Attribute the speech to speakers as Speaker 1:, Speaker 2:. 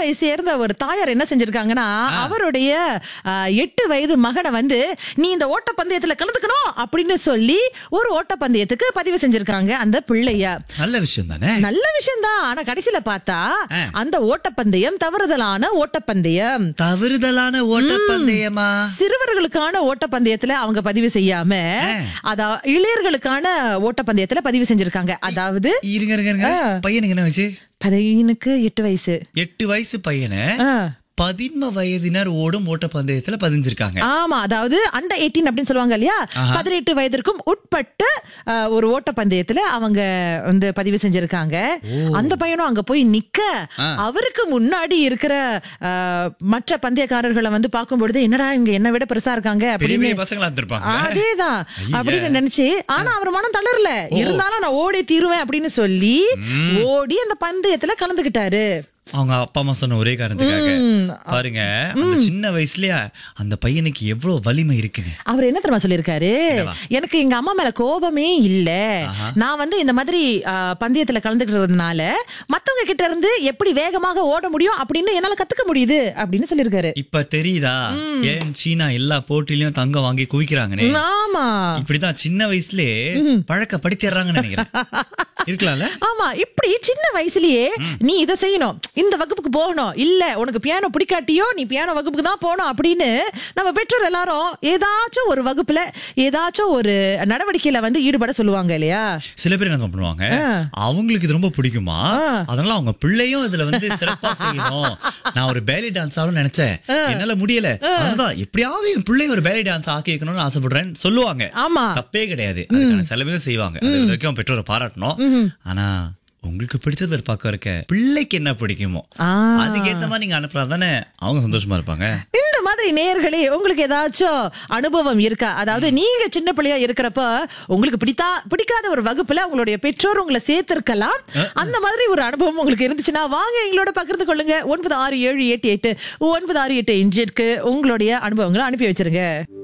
Speaker 1: கேரளாவை சேர்ந்த ஒரு தாயார் என்ன செஞ்சிருக்காங்கன்னா அவருடைய ஆ, எட்டு வயது மகனை வந்து நீ இந்த ஓட்டப்பந்தயத்துல கலந்துக்கணும் அப்படின்னு சொல்லி ஒரு ஓட்டப்பந்தயத்துக்கு பதிவு செஞ்சிருக்காங்க அந்த பிள்ளைய
Speaker 2: நல்ல விஷயம் தானே
Speaker 1: நல்ல விஷயம்தான் ஆனா கடைசியில பார்த்தா அந்த ஓட்டப்பந்தயம் தவறுதலான ஓட்டப்பந்தயம்
Speaker 2: தவறுதலான ஓட்டப்பந்தயமா
Speaker 1: சிறுவர்களுக்கான ஓட்டப்பந்தயத்துல அவங்க பதிவு செய்யாம அதா இளையர்களுக்கான ஓட்டப்பந்தயத்துல பதிவு செஞ்சிருக்காங்க அதாவது
Speaker 2: இருங்க இருங்க இருங்க பையனுக்கு என்ன வயசு
Speaker 1: பையனுக்கு எட்டு வயசு
Speaker 2: எட்டு வயசு பையனை
Speaker 1: ஆ.
Speaker 2: பதின்ம வயதினர் ஓடும் ஓட்டப்பந்தயத்துல பதிஞ்சிருக்காங்க
Speaker 1: ஆமா அதாவது அண்டர் 18 அப்படின்னு சொல்லுவாங்க இல்லையா பதினெட்டு வயதிற்கும் உட்பட்ட அஹ், ஒரு ஓட்டப்பந்தயத்துல அவங்க வந்து பதிவு செஞ்சிருக்காங்க அந்த பையனும் அங்க போய் நிக்க அவருக்கு முன்னாடி இருக்கிற அஹ், மற்ற பந்தயக்காரர்களை வந்து பார்க்கும் பொழுது என்னடா இங்க என்ன விட பெருசா இருக்காங்க
Speaker 2: பெரிய
Speaker 1: அப்படின்னு
Speaker 2: பெரிய பசங்களா இருந்திருப்பாங்க
Speaker 1: அதேதான் அப்படின்னு நினைச்சு ஆனா அவர் மனம் தளரல இருந்தாலும் நான் ஓடி தீருவேன் அப்படின்னு சொல்லி ஓடி அந்த பந்தயத்துல கலந்துகிட்டாரு
Speaker 2: அவங்க அப்பா அம்மா சொன்ன ஒரே காரணத்துக்காக பாருங்க அந்த சின்ன வயசுலயே அந்த பையனுக்கு எவ்வளவு வலிமை இருக்குங்க
Speaker 1: அவர் என்ன தெரியுமா சொல்லியிருக்காரு எனக்கு எங்க அம்மா மேல கோபமே இல்ல நான் வந்து இந்த மாதிரி ஆ, பந்தயத்துல கலந்துக்கிறதுனால மத்தவங்க கிட்ட இருந்து எப்படி வேகமாக ஓட முடியும் அப்படின்னு என்னால கத்துக்க முடியுது அப்படின்னு சொல்லியிருக்காரு
Speaker 2: இப்ப தெரியுதா ஏன் சீனா எல்லா போட்டியிலயும் தங்கம் வாங்கி குவிக்கிறாங்கன்னு
Speaker 1: ஆமா
Speaker 2: இப்படிதான் சின்ன வயசுலயே பழக்க படித்திடுறாங்கன்னு நினைக்கிறேன் இருக்கலாம்ல
Speaker 1: ஆமா இப்படி சின்ன வயசுலயே நீ இதை செய்யணும் இந்த வகுப்புக்கு போகணும் இல்ல உனக்கு பியானோ பிடிக்காட்டியோ நீ பியானோ வகுப்புக்கு தான் போகணும் அப்படின்னு நம்ம பெற்றோர் எல்லாரும் ஏதாச்சும் ஒரு வகுப்புல ஏதாச்சும் ஒரு நடவடிக்கையில வந்து ஈடுபட சொல்லுவாங்க இல்லையா
Speaker 2: சில பேர் என்ன பண்ணுவாங்க அவங்களுக்கு இது ரொம்ப பிடிக்குமா அதனால அவங்க பிள்ளையும் இதுல வந்து சிறப்பா செய்யணும் நான் ஒரு பேலி டான்ஸ் ஆகணும்னு நினைச்சேன் என்னால முடியல அதனாலதான் எப்படியாவது என் பிள்ளை ஒரு பேலி டான்ஸ் ஆக்கி வைக்கணும்னு ஆசைப்படுறேன்னு சொல்லுவாங்க
Speaker 1: ஆமா
Speaker 2: தப்பே கிடையாது அதுக்கான செலவையும் செய்வாங்க அது வரைக்கும் பெற்றோரை பாராட்டணும் ஆனா உங்களுக்கு பிடிச்சது பார்க்க இருக்க பிள்ளைக்கு என்ன பிடிக்குமோ
Speaker 1: ஆ.
Speaker 2: அதுக்கேத்த மாதிரி நீங்க அனுப்புறா தானே அவங்க சந்தோஷமா இருப்பாங்க
Speaker 1: இந்த மாதிரி நேயர்களே உங்களுக்கு ஏதாச்சும் அனுபவம் இருக்கா அதாவது நீங்க சின்ன பிள்ளையா இருக்கிறப்ப உங்களுக்கு பிடித்தா பிடிக்காத ஒரு வகுப்புல உங்களுடைய பெற்றோர் உங்களை சேர்த்திருக்கலாம் அந்த மாதிரி ஒரு அனுபவம் உங்களுக்கு இருந்துச்சுன்னா வாங்க எங்களோட பகிர்ந்து கொள்ளுங்க ஒன்பது ஆறு ஏழு எட்டு எட்டு ஒன்பது ஆறு எட்டு இன்ஜிற்கு உங்களுடைய அனுபவங்களை அனுப்பி வச்சிருங்க